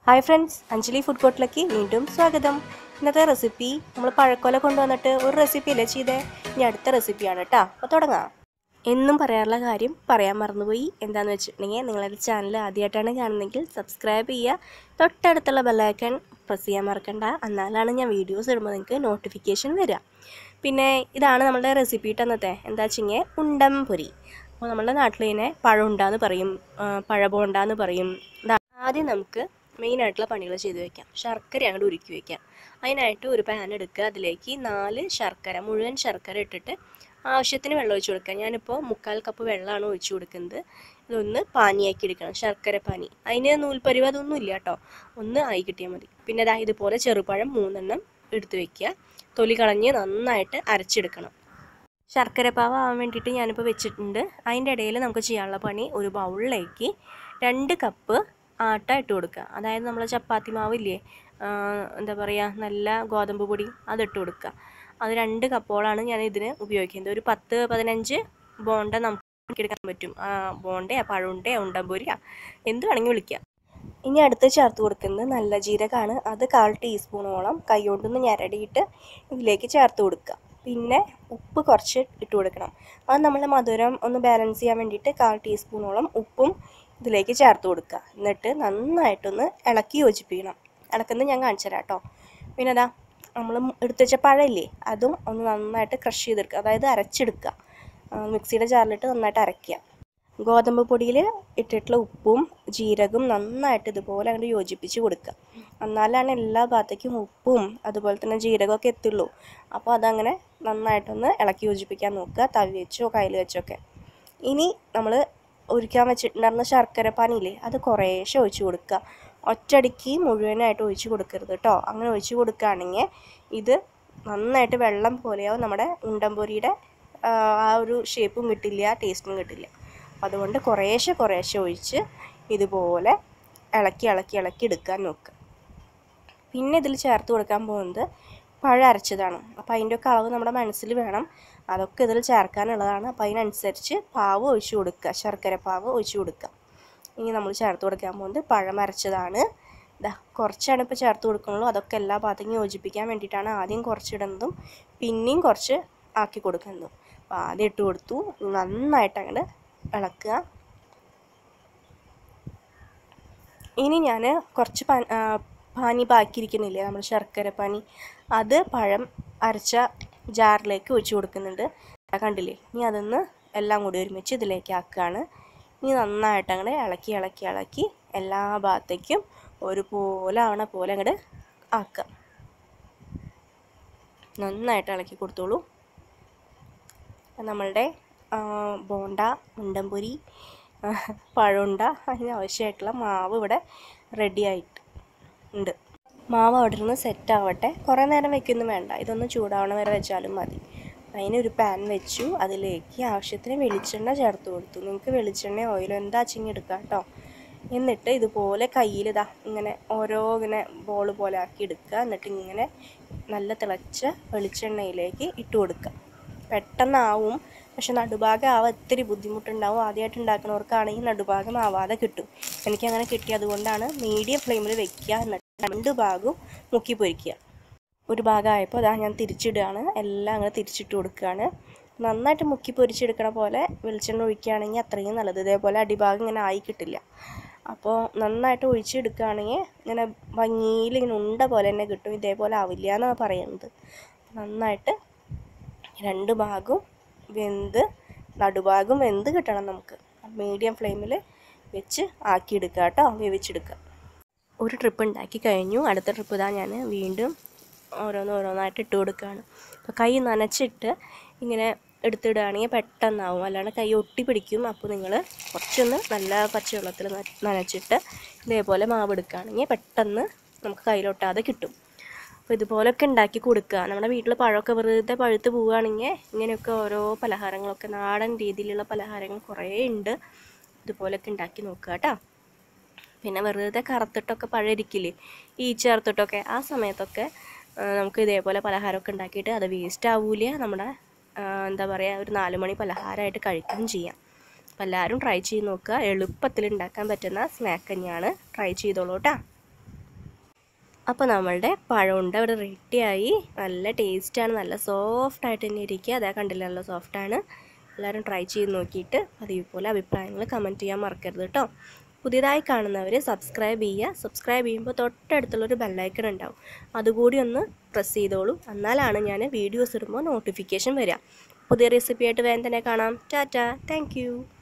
hi friends Anjali food കോർട്ടിലേക്ക് വീണ്ടും സ്വാഗതം ഇന്നത്തെ റെസിപ്പി നമ്മൾ പഴക്കൊല കൊണ്ടുവന്നിട്ട് ഒരു റെസിപ്പി അല്ലേ ചെയ്തേ ഇനി അടുത്ത റെസിപ്പിയാണ് കേട്ടോ അപ്പോൾ തുടങ്ങാം എന്നും പറയാറുള്ള കാര്യം പറയാൻ മറന്നുപോയി എന്താണെന്ന് വെച്ചിട്ടുണ്ടെങ്കിൽ നിങ്ങളുടെ ചാനൽ ആദ്യമായിട്ടാണ് കാണുന്നതെങ്കിൽ സബ്സ്ക്രൈബ് ചെയ്യുക തൊട്ടടുത്തുള്ള ബെല്ലൈക്കൺ പ്രസ് ചെയ്യാൻ മറക്കണ്ട എന്നാലാണ് ഞാൻ വീഡിയോസ് ഇടുമ്പോൾ നിങ്ങൾക്ക് നോട്ടിഫിക്കേഷൻ വരിക പിന്നെ ഇതാണ് നമ്മളുടെ റെസിപ്പി ഇട്ടെന്നത്തെ എന്താ വെച്ചിങ്ങനെ ഉണ്ടം പൊരി അപ്പോൾ നമ്മുടെ നാട്ടിൽ ഇതിനെ പഴമുണ്ടാന്ന് പറയും ആ, പഴബോണ്ടാന്ന് പറയും ഇതാ ആദ്യം നമുക്ക് മെയിനായിട്ടുള്ള പണികൾ ചെയ്ത് വെക്കാം ശർക്കര അങ്ങോട്ട് ഉരുക്കി വെക്കാം അതിനായിട്ട് ഒരു പാൻ എടുക്കുക അതിലേക്ക് നാല് ശർക്കര മുഴുവൻ ശർക്കര ഇട്ടിട്ട് ആവശ്യത്തിന് വെള്ളം ഒഴിച്ച് കൊടുക്കുക ഞാനിപ്പോൾ മുക്കാൽ കപ്പ് വെള്ളമാണ് ഒഴിച്ചു കൊടുക്കുന്നത് ഇതൊന്ന് പാനിയാക്കി എടുക്കണം ശർക്കര പാനി അതിന് നൂൽപ്പരിവ് അതൊന്നും ഇല്ല കേട്ടോ ഒന്ന് ആയി കിട്ടിയാൽ മതി പിന്നെ അതാ ഇതുപോലെ ചെറുപഴം മൂന്നെണ്ണം എടുത്ത് വെക്കുക തൊലി കളഞ്ഞ് നന്നായിട്ട് അരച്ചെടുക്കണം ശർക്കര പാവ ആവാൻ വേണ്ടിയിട്ട് ഞാനിപ്പോൾ വെച്ചിട്ടുണ്ട് അതിൻ്റെ ഇടയിൽ നമുക്ക് ചെയ്യാനുള്ള പണി ഒരു ബൗളിലേക്ക് രണ്ട് കപ്പ് ആട്ട ഇട്ട് കൊടുക്കുക അതായത് നമ്മൾ ചപ്പാത്തി മാവില്ലേ ആ, എന്താ പറയുക നല്ല ഗോതമ്പ് പൊടി അതിട്ട് കൊടുക്കുക അത് രണ്ട് കപ്പോളാണ് ഞാൻ ഇതിന് ഉപയോഗിക്കുന്നത് ഒരു പത്ത് പതിനഞ്ച് ബോണ്ട നമുക്ക് എടുക്കാൻ പറ്റും ആ, ബോണ്ടയോ പഴമുണ്ടയോ ഉണ്ടമ്പൊരിയോ എന്ത് വേണമെങ്കിൽ വിളിക്കാം ഇനി അടുത്ത് ചേർത്ത് കൊടുക്കുന്നത് നല്ല ജീരകമാണ് അത് കാൽ ടീസ്പൂണോളം കൈകൊണ്ടൊന്ന് ഞരടിയിട്ട് ഇതിലേക്ക് ചേർത്ത് കൊടുക്കുക പിന്നെ ഉപ്പ് കുറച്ച് ഇട്ട് കൊടുക്കണം അത് നമ്മൾ മധുരം ഒന്ന് ബാലൻസ് ചെയ്യാൻ വേണ്ടിയിട്ട് കാൽ ടീസ്പൂണോളം ഉപ്പും ഇതിലേക്ക് ചേർത്ത് കൊടുക്കുക എന്നിട്ട് നന്നായിട്ടൊന്ന് ഇളക്കി യോജിപ്പിക്കണം ഇളക്കുന്നത് ഞാൻ കാണിച്ചു തരാം കേട്ടോ പിന്നെ അതാ നമ്മൾ എടുത്ത് വെച്ച പഴമില്ലേ അതും ഒന്ന് നന്നായിട്ട് ക്രഷ് ചെയ്തെടുക്കുക അതായത് അരച്ചെടുക്കുക ആ, മിക്സിയുടെ ജാറിലിട്ട് നന്നായിട്ട് അരയ്ക്കുക ഗോതമ്പ് പൊടിയിൽ ഇട്ടിട്ടുള്ള ഉപ്പും ജീരകവും നന്നായിട്ട് ഇതുപോലെ അങ്ങോട്ട് യോജിപ്പിച്ച് കൊടുക്കുക എന്നാലാണ് എല്ലാ ഭാഗത്തേക്കും ഉപ്പും അതുപോലെ തന്നെ ജീരകമൊക്കെ എത്തുള്ളൂ അപ്പോൾ അതങ്ങനെ നന്നായിട്ടൊന്ന് ഇളക്കി യോജിപ്പിക്കാൻ നോക്കുക തവി വെച്ചോ കയ്യിൽ വെച്ചൊക്കെ ഇനി നമ്മൾ ഉരുക്കാൻ വെച്ചിട്ടുണ്ടായിരുന്ന ശർക്കര പാനിയില്ലേ അത് കുറേശ്ശെ ഒഴിച്ച് കൊടുക്കുക ഒറ്റയടിക്ക് മുഴുവനായിട്ട് ഒഴിച്ച് കൊടുക്കരുത് കേട്ടോ അങ്ങനെ ഒഴിച്ച് കൊടുക്കുകയാണെങ്കിൽ ഇത് നന്നായിട്ട് വെള്ളം പോലെയാവും നമ്മുടെ ഉണ്ടംപൊരിയുടെ ആ, ആ ഒരു ഷേപ്പും കിട്ടില്ല ടേസ്റ്റും കിട്ടില്ല അതുകൊണ്ട് കുറേശ്ശെ കുറേശ്ശെ ഒഴിച്ച് ഇതുപോലെ ഇളക്കി ഇളക്കി ഇളക്കി എടുക്കാൻ നോക്കുക പിന്നെ ഇതിൽ ചേർത്ത് കൊടുക്കാൻ പോകുന്നത് പഴം അരച്ചതാണ് അപ്പോൾ അതിൻ്റെയൊക്കെ അളവ് നമ്മുടെ മനസ്സിൽ വേണം അതൊക്കെ ഇതിൽ ചേർക്കാനുള്ളതാണ് അപ്പോൾ അതിനനുസരിച്ച് പാവ് ഒഴിച്ച് കൊടുക്കുക ശർക്കര പാവ് ഒഴിച്ച് കൊടുക്കുക ഇനി നമ്മൾ ചേർത്ത് കൊടുക്കാൻ പോകുന്നത് പഴം അരച്ചതാണ് ഇതാ കുറച്ചാണ് ഇപ്പോൾ ചേർത്ത് കൊടുക്കുന്നുള്ളൂ അതൊക്കെ എല്ലാ ഭാഗത്തേക്കും യോജിപ്പിക്കാൻ വേണ്ടിയിട്ടാണ് ആദ്യം കുറച്ചിടുന്നതും പിന്നെയും കുറച്ച് ആക്കി കൊടുക്കുന്നതും അപ്പോൾ ആദ്യം ഇട്ട് കൊടുത്തു നന്നായിട്ട് അങ്ങോട്ട് ഇളക്കുക ഇനി ഞാൻ കുറച്ച് പാൻ ആ, പാനി ബാക്കിയിരിക്കുന്നില്ലേ നമ്മൾ ശർക്കര പാനി അത് പഴം അരച്ച ജാറിലേക്ക് ഒഴിച്ചു കൊടുക്കുന്നുണ്ട് ആ കണ്ടില്ലേ ഇനി അതൊന്ന് എല്ലാം കൂടി ഒരുമിച്ച് ഇതിലേക്ക് ആക്കുകയാണ് ഇനി നന്നായിട്ട് അങ്ങനെ ഇളക്കി ഇളക്കി ഇളക്കി എല്ലാ ഭാഗത്തേക്കും ഒരുപോലെ ആവണ പോലെ അങ്ങോട്ട് ആക്കുക നന്നായിട്ട് ഇളക്കി കൊടുത്തോളൂ നമ്മളുടെ ആ, ബോണ്ട ഉണ്ടംപൊരി ആ, പഴമുണ്ട അതിന് ആവശ്യമായിട്ടുള്ള മാവ് ഇവിടെ റെഡി ആയിട്ട് ഉണ്ട് മാവ് അവിടെ നിന്ന് സെറ്റ് ആവട്ടെ കുറേ നേരം വെക്കൊന്നും വേണ്ട ഇതൊന്ന് ചൂടാവണ വരെ വെച്ചാലും മതി അതിനൊരു പാൻ വെച്ചു അതിലേക്ക് ആവശ്യത്തിന് വെളിച്ചെണ്ണ ചേർത്ത് കൊടുത്തു നിങ്ങൾക്ക് വെളിച്ചെണ്ണ ഓയിലോ എന്താ ചിങ്ങി എടുക്കാം കേട്ടോ എന്നിട്ട് ഇതുപോലെ കയ്യിൽ ഇതാ ഇങ്ങനെ ഓരോ ഇങ്ങനെ ബോൾ പോലെ ആക്കി എടുക്കുക എന്നിട്ട് ഇങ്ങനെ നല്ല തിളച്ച വെളിച്ചെണ്ണയിലേക്ക് ഇട്ട് കൊടുക്കുക പെട്ടെന്നാവും പക്ഷെ നടുഭാഗം ആവാൻ ഇത്തിരി ബുദ്ധിമുട്ടുണ്ടാവും ആദ്യമായിട്ട് ഉണ്ടാക്കുന്നവർക്കാണെങ്കിൽ നടുഭാഗം ആവാതെ കിട്ടും എനിക്കങ്ങനെ കിട്ടി അതുകൊണ്ടാണ് മീഡിയം ഫ്ലെയിമിൽ വെക്കുക എന്നിട്ട് രണ്ട് ഭാഗവും മുക്കി പൊരിക്കുക ഒരു ഭാഗമായപ്പോൾ അതാ ഞാൻ തിരിച്ചിടുകയാണ് എല്ലാം അങ്ങനെ തിരിച്ചിട്ട് കൊടുക്കുകയാണ് നന്നായിട്ട് മുക്കി പൊരിച്ചെടുക്കണ പോലെ വെളിച്ചെണ്ണ ഒഴിക്കുകയാണെങ്കിൽ അത്രയും നല്ലത് ഇതേപോലെ അടിഭാഗം ഇങ്ങനെ ആയി കിട്ടില്ല അപ്പോൾ നന്നായിട്ട് ഒഴിച്ചെടുക്കുകയാണെങ്കിൽ ഇങ്ങനെ ഭംഗിയിൽ ഇങ്ങനെ ഉണ്ട പോലെ തന്നെ കിട്ടും ഇതേപോലെ ആവില്ല എന്നാണ് പറയുന്നത് നന്നായിട്ട് രണ്ട് ഭാഗവും വെന്ത് നടുഭാഗം വെന്ത് കിട്ടണം നമുക്ക് മീഡിയം ഫ്ലെയിമിൽ വെച്ച് ആക്കിയെടുക്കുക കേട്ടോ വേവിച്ചെടുക്കുക ഒരു ട്രിപ്പ് ഉണ്ടാക്കി കഴിഞ്ഞു അടുത്ത ട്രിപ്പ് ഇതാ ഞാൻ വീണ്ടും ഓരോന്ന് ഓരോന്നായിട്ട് ഇട്ട് കൊടുക്കുകയാണ് അപ്പോൾ കൈ നനച്ചിട്ട് ഇങ്ങനെ എടുത്തിടുകയാണെങ്കിൽ പെട്ടെന്നാവും അല്ലാണ്ട് കൈ ഒട്ടി പിടിക്കും അപ്പോൾ നിങ്ങൾ കുറച്ചൊന്ന് നല്ല പച്ചവെള്ളത്തിൽ ന- നനച്ചിട്ട് ഇതേപോലെ മാവ് എടുക്കുകയാണെങ്കിൽ പെട്ടെന്ന് നമുക്ക് കയ്യിലൊട്ടാതെ കിട്ടും അപ്പോൾ ഇതുപോലൊക്കെ ഉണ്ടാക്കി കൊടുക്കുക നമ്മുടെ വീട്ടിൽ പഴമൊക്കെ വെറുതെ പഴുത്ത് പോവുകയാണെങ്കിൽ ഇങ്ങനെയൊക്കെ ഓരോ പലഹാരങ്ങളൊക്കെ നാടൻ രീതിയിലുള്ള പലഹാരങ്ങൾ കുറേ ഉണ്ട് ഇതുപോലൊക്കെ ഉണ്ടാക്കി നോക്കുക കേട്ടോ പിന്നെ വെറുതെ കറുത്തിട്ടൊക്കെ പഴയിരിക്കില്ലേ ഈ ചേർത്തിട്ടൊക്കെ ആ സമയത്തൊക്കെ ആ, നമുക്ക് ഇതേപോലെ പലഹാരമൊക്കെ ഉണ്ടാക്കിയിട്ട് അത് വേസ്റ്റ് ആവൂല നമ്മുടെ ആ, എന്താ പറയുക ഒരു നാല് മണി പലഹാരമായിട്ട് കഴിക്കുകയും ചെയ്യാം അപ്പോൾ എല്ലാവരും ട്രൈ ചെയ്ത് നോക്കുക എളുപ്പത്തിൽ ഉണ്ടാക്കാൻ പറ്റുന്ന സ്നാക്ക് തന്നെയാണ് ട്രൈ ചെയ്തോളൂ കേട്ടോ അപ്പോൾ നമ്മളുടെ പഴമുണ്ട ഇവിടെ റെഡിയായി നല്ല ടേസ്റ്റാണ് നല്ല സോഫ്റ്റായിട്ട് തന്നെ ഇരിക്കുക അതാ കണ്ടില്ല നല്ല സോഫ്റ്റാണ് എല്ലാവരും ട്രൈ ചെയ്ത് നോക്കിയിട്ട് അതേപോലെ അഭിപ്രായങ്ങൾ കമൻറ്റ് ചെയ്യാൻ മറക്കരുത് കേട്ടോ പുതിയതായി കാണുന്നവർ സബ്സ്ക്രൈബ് ചെയ്യുക സബ്സ്ക്രൈബ് ചെയ്യുമ്പോൾ തൊട്ടടുത്തുള്ളൊരു ബെല്ലൈക്കൺ ഉണ്ടാവും അതുകൂടി ഒന്ന് പ്രസ് ചെയ്തോളൂ എന്നാലാണ് ഞാൻ വീഡിയോസ് ഇടുമ്പോൾ നോട്ടിഫിക്കേഷൻ വരിക പുതിയ റെസിപ്പി ആയിട്ട് വേഗം തന്നെ കാണാം ടാറ്റ താങ്ക്